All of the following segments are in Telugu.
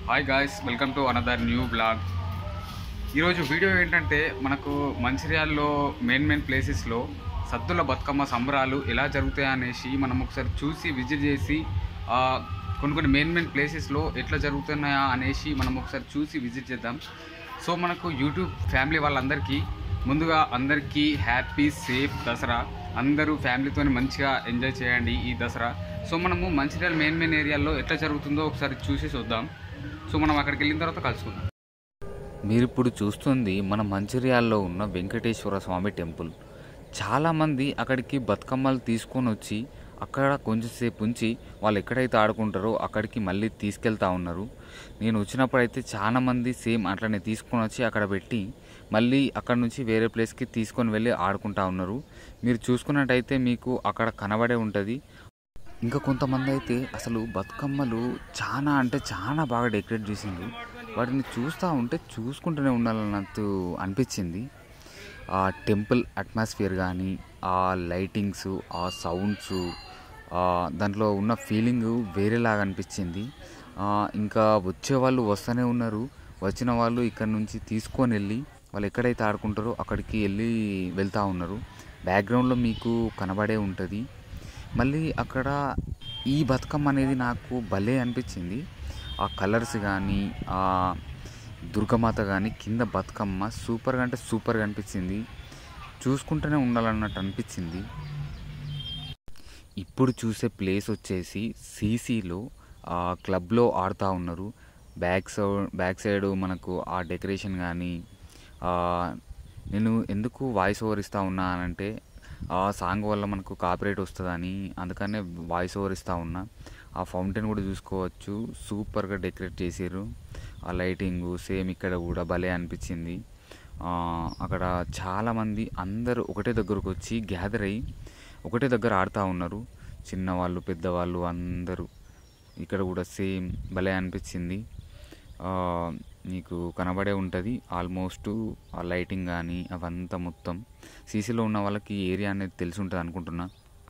hi guys welcome to another new blog ఈరోజు వీడియో ఏంటంటే మనకు మంచిర్యాలలో మెయిన్ మెయిన్ ప్లేసెస్లో సద్దుల బతుకమ్మ సంబరాలు ఎలా జరుగుతాయి అనేసి మనం ఒకసారి చూసి విజిట్ చేసి ఆ, కొన్ని కొన్ని మెయిన్ మెయిన్ ప్లేసెస్లో ఎట్లా జరుగుతున్నాయా అనేసి మనం ఒకసారి చూసి విజిట్ చేద్దాం సో మనకు యూట్యూబ్ ఫ్యామిలీ వాళ్ళందరికీ ముందుగా అందరికీ హ్యాపీ సేఫ్ దసరా అందరూ ఫ్యామిలీతో మంచిగా ఎంజాయ్ చేయండి ఈ దసరా సో మనము మంచిర్యాల మెయిన్ మెయిన్ ఏరియాలో ఎట్లా జరుగుతుందో ఒకసారి చూసి చూద్దాం సో మనం అక్కడికి వెళ్ళిన తర్వాత కలుసుకుందాం మీరు ఇప్పుడు చూస్తుంది మన మంచిర్యాలలో ఉన్న వెంకటేశ్వర స్వామి టెంపుల్ చాలామంది అక్కడికి బతుకమ్మలు తీసుకొని వచ్చి అక్కడ కొంచెంసేపు ఉంచి వాళ్ళు ఎక్కడైతే ఆడుకుంటారో అక్కడికి మళ్ళీ తీసుకెళ్తా ఉన్నారు నేను వచ్చినప్పుడైతే చాలామంది సేమ్ అట్లనే తీసుకొని వచ్చి అక్కడ పెట్టి మళ్ళీ అక్కడ నుంచి వేరే ప్లేస్కి తీసుకొని వెళ్ళి ఆడుకుంటా ఉన్నారు మీరు చూసుకున్నట్టయితే మీకు అక్కడ కనబడే ఉంటుంది ఇంకా కొంతమంది అయితే అసలు బతుకమ్మలు చాలా అంటే చాలా బాగా డెకరేట్ చేసిండ్రు వాటిని చూస్తూ ఉంటే చూసుకుంటూనే ఉండాలన్నట్టు అనిపించింది ఆ టెంపుల్ అట్మాస్ఫియర్ కానీ ఆ లైటింగ్స్ ఆ సౌండ్స్ దాంట్లో ఉన్న ఫీలింగ్ వేరేలాగా అనిపించింది ఆ, ఇంకా వచ్చే వాళ్ళు వస్తూనే ఉన్నారు వచ్చిన వాళ్ళు ఇక్కడ నుంచి తీసుకొని వెళ్ళి వాళ్ళు ఎక్కడైతే ఆడుకుంటారో అక్కడికి వెళ్ళి వెళ్తూ ఉన్నారు బ్యాక్గ్రౌండ్లో మీకు కనబడే ఉంటుంది మళ్ళీ అక్కడ ఈ బతుకమ్మ అనేది నాకు భలే అనిపించింది ఆ కలర్స్ కానీ ఆ దుర్గమాత కానీ కింద బతుకమ్మ సూపర్గా అంటే సూపర్గా అనిపించింది చూసుకుంటూనే ఉండాలన్నట్టు అనిపించింది ఇప్పుడు చూసే ప్లేస్ వచ్చేసి సీసీలో క్లబ్లో ఆడుతూ ఉన్నారు బ్యాక్ సైడ్ బ్యాక్ సైడ్ మనకు ఆ డెకరేషన్ కానీ నేను ఎందుకు వాయిస్ ఓవర్ ఇస్తూ ఉన్నా అంటే ఆ సాంగ్ వల్ల మనకు కాపరేట్ వస్తుందని అందుకనే వాయిస్ ఓవర్ ఇస్తూ ఉన్నా ఆ ఫౌంటైన్ కూడా చూసుకోవచ్చు సూపర్గా డెకరేట్ చేసారు ఆ లైటింగ్ సేమ్ ఇక్కడ కూడా భలే అనిపించింది ఆ, అక్కడ చాలామంది అందరూ ఒకటే దగ్గరకు వచ్చి గ్యాదర్ అయ్యి ఒకటే దగ్గర ఆడుతూ ఉన్నారు చిన్నవాళ్ళు పెద్దవాళ్ళు అందరూ ఇక్కడ కూడా సేమ్ భలే అనిపించింది ఆ, మీకు కనబడే ఉంటుంది ఆల్మోస్ట్ ఆ లైటింగ్ కానీ అవంతా మొత్తం సీసీలో ఉన్న వాళ్ళకి ఈ ఏరియా అనేది తెలిసి ఉంటుంది అనుకుంటున్నా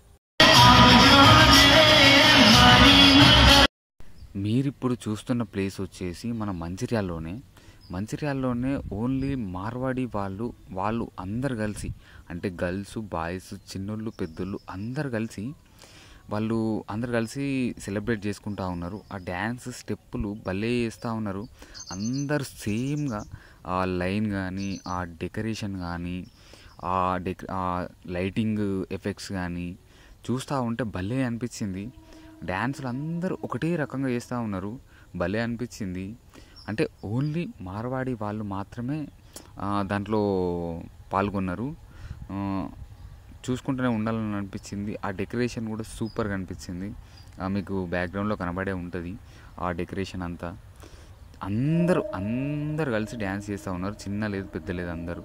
మీరిప్పుడు చూస్తున్న ప్లేస్ వచ్చేసి మన మంచిర్యాలలోనే మంచిర్యాలలోనే ఓన్లీ మార్వాడి వాళ్ళు వాళ్ళు అందరు కలిసి అంటే గర్ల్స్ బాయ్స్ చిన్నోళ్ళు పెద్దోళ్ళు అందరు కలిసి వాళ్ళు అందరు కలిసి సెలబ్రేట్ చేసుకుంటా ఉన్నారు ఆ డ్యాన్స్ స్టెప్పులు భలే వేస్తూ ఉన్నారు అందరు సేమ్గా ఆ లైన్ కానీ ఆ డెకరేషన్ కానీ ఆ డెక ఆ లైటింగ్ ఎఫెక్ట్స్ కానీ చూస్తూ ఉంటే భలే అనిపించింది డ్యాన్సులు అందరూ ఒకటే రకంగా చేస్తూ ఉన్నారు భలే అనిపించింది అంటే ఓన్లీ మార్వాడి వాళ్ళు మాత్రమే ఆ, దాంట్లో పాల్గొన్నారు ఆ, చూసుకుంటూనే ఉండాలని అనిపించింది ఆ డెకరేషన్ కూడా సూపర్గా అనిపించింది ఆ, మీకు బ్యాక్గ్రౌండ్లో కనబడే ఉంటుంది ఆ డెకరేషన్ అంతా అందరూ అందరు కలిసి డ్యాన్స్ చేస్తూ ఉన్నారు చిన్న లేదు పెద్ద లేదు అందరూ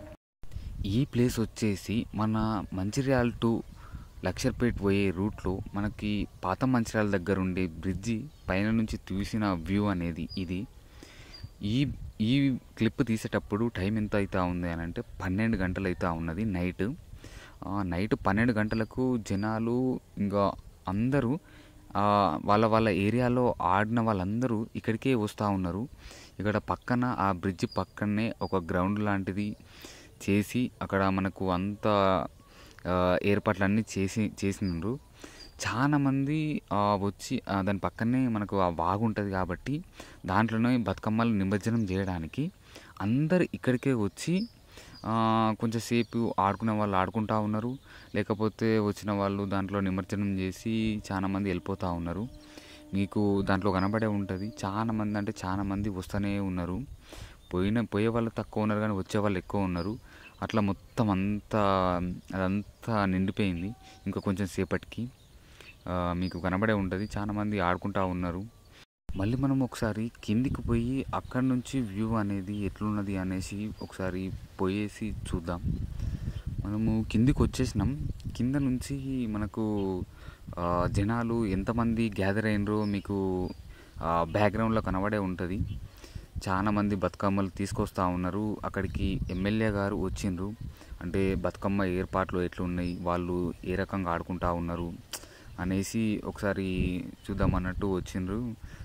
ఈ ప్లేస్ వచ్చేసి మన మంచిర్యాల టు లక్షర్పేట్ పోయే రూట్లో మనకి పాత మంచిర్యాల దగ్గర ఉండే బ్రిడ్జి పైన నుంచి చూసిన వ్యూ అనేది ఇది ఈ ఈ క్లిప్ తీసేటప్పుడు టైం ఎంత అవుతా ఉంది అని అంటే పన్నెండు గంటలు అవుతా ఉన్నది నైట్ ఆ, నైట్ పన్నెండు గంటలకు జనాలు ఇంకా అందరూ ఆ, వాళ్ళ వాళ్ళ ఏరియాలో ఆడిన వాళ్ళందరూ ఇక్కడికే వస్తూ ఉన్నారు ఇక్కడ పక్కన ఆ బ్రిడ్జ్ పక్కనే ఒక గ్రౌండ్ లాంటిది చేసి అక్కడ మనకు అంత ఆ, ఏర్పాట్లన్నీ చేసి చేసినారు చాలా మంది ఆ, వచ్చి ఆ, దాని పక్కనే మనకు ఆ వాగు ఉంటుంది కాబట్టి దాంట్లోనే బతుకమ్మలు నిమజ్జనం చేయడానికి అందరు ఇక్కడికే వచ్చి ఆ, కొంచెంసేపు ఆడుకునే వాళ్ళు ఆడుకుంటా ఉన్నారు లేకపోతే వచ్చిన వాళ్ళు దాంట్లో నిమజ్జనం చేసి చాలా మంది వెళ్ళిపోతూ ఉన్నారు మీకు దాంట్లో కనబడే ఉంటుంది చాలా మంది అంటే చాలా మంది వస్తూనే ఉన్నారు పోయిన పోయే వాళ్ళు తక్కువ ఉన్నారు కానీ వచ్చే వాళ్ళు ఎక్కువ ఉన్నారు అట్లా మొత్తం అంతా అదంతా నిండిపోయింది ఇంకా కొంచెం సేపటికి ఆ, మీకు కనబడే ఉంటుంది చాలా మంది ఆడుకుంటా ఉన్నారు మళ్ళీ మనం ఒకసారి కిందికి పోయి అక్కడి నుంచి వ్యూ అనేది ఎట్లున్నది అనేసి ఒకసారి పోయేసి చూద్దాం మనము కిందికి వచ్చేసినాం కింద నుంచి మనకు ఆ, జనాలు ఎంతమంది గ్యాదర్ అయినరో మీకు బ్యాక్గ్రౌండ్లో కనబడే ఉంటుంది చాలా మంది బతుకమ్మలు తీసుకొస్తా ఉన్నారు అక్కడికి ఎమ్మెల్యే గారు వచ్చిండ్రు అంటే బతుకమ్మ ఏర్పాట్లు ఎట్లున్నాయి వాళ్ళు ఏ రకంగా ఆడుకుంటా ఉన్నారు అనేసి ఒకసారి చూద్దామన్నట్టు వచ్చిండ్రు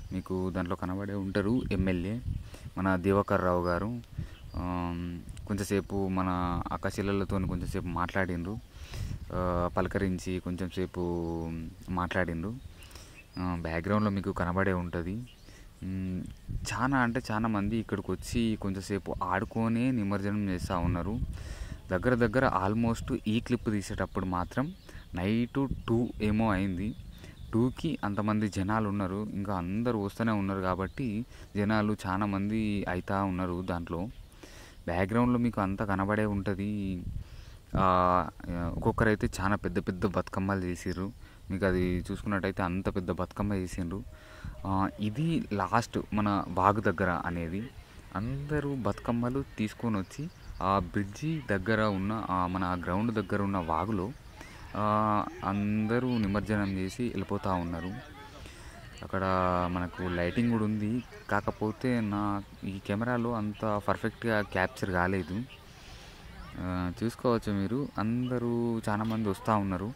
మీకు దాంట్లో కనబడే ఉంటారు ఎమ్మెల్యే మన దివాకర్ రావు గారు ఆ, కొంచెంసేపు మన అక్క చెల్లెళ్ళతో కొంచెంసేపు మాట్లాడిండ్రు ఆ, పలకరించి కొంచెంసేపు మాట్లాడిండ్రు ఆ, బ్యాక్గ్రౌండ్లో మీకు కనబడే ఉంటుంది మ్, చాలా అంటే చాలా మంది ఇక్కడికి వచ్చి కొంచెంసేపు ఆడుకొని నిమజ్జనం చేస్తూ ఉన్నారు దగ్గర దగ్గర ఆల్మోస్ట్ ఈ క్లిప్ తీసేటప్పుడు మాత్రం నైట్ టూ ఏమో అయింది టూకి అంతమంది జనాలు ఉన్నారు ఇంకా అందరూ వస్తూనే ఉన్నారు కాబట్టి జనాలు చాలా మంది అవుతా ఉన్నారు దాంట్లో బ్యాక్గ్రౌండ్లో మీకు అంతా కనబడే ఉంటుంది ఆ, ఒక్కొక్కరైతే చాలా పెద్ద పెద్ద బతుకమ్మలు చేసిర్రు మీకు అది చూసుకున్నట్టయితే అంత పెద్ద బతుకమ్మ చేసిండ్రు ఆ, ఇది లాస్ట్ మన వాగు దగ్గర అనేది అందరూ బతుకమ్మలు తీసుకొని వచ్చి ఆ బ్రిడ్జి దగ్గర ఉన్న ఆ మన గ్రౌండ్ దగ్గర ఉన్న వాగులో ఆ, అందరూ నిమజ్జనం చేసి వెళ్ళిపోతూ ఉన్నారు అక్కడ మనకు లైటింగ్ కూడా ఉంది కాకపోతే నా ఈ కెమెరాలో అంత పర్ఫెక్ట్గా క్యాప్చర్ కాలేదు ఆ, చూసుకోవచ్చు మీరు అందరూ చాలా మంది వస్తూ ఉన్నారు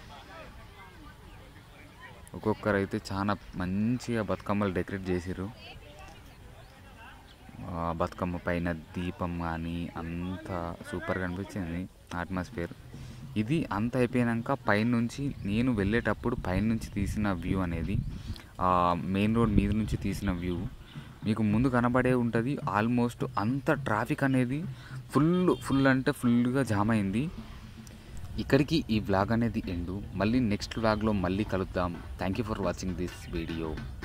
ఒక్కొక్కరు అయితే చాలా మంచిగా బతుకమ్మలు డెకరేట్ చేసిర్రు ఆ బతుకమ్మ పైన దీపం కానీ అంత సూపర్గా అనిపించింది అట్మాస్ఫియర్ ఇది అంత అయిపోయాక పైనుంచి నేను వెళ్ళేటప్పుడు పైనుంచి తీసిన వ్యూ అనేది మెయిన్ రోడ్ మీద నుంచి తీసిన వ్యూ మీకు ముందు కనబడే ఉంటుంది ఆల్మోస్ట్ అంత ట్రాఫిక్ అనేది ఫుల్ ఫుల్ అంటే ఫుల్గా జామ్ అయింది ఇక్కడికి ఈ వ్లాగ్ అనేది ఎండు మళ్ళీ నెక్స్ట్ వ్లాగ్లో మళ్ళీ కలుద్దాం thank you for watching this video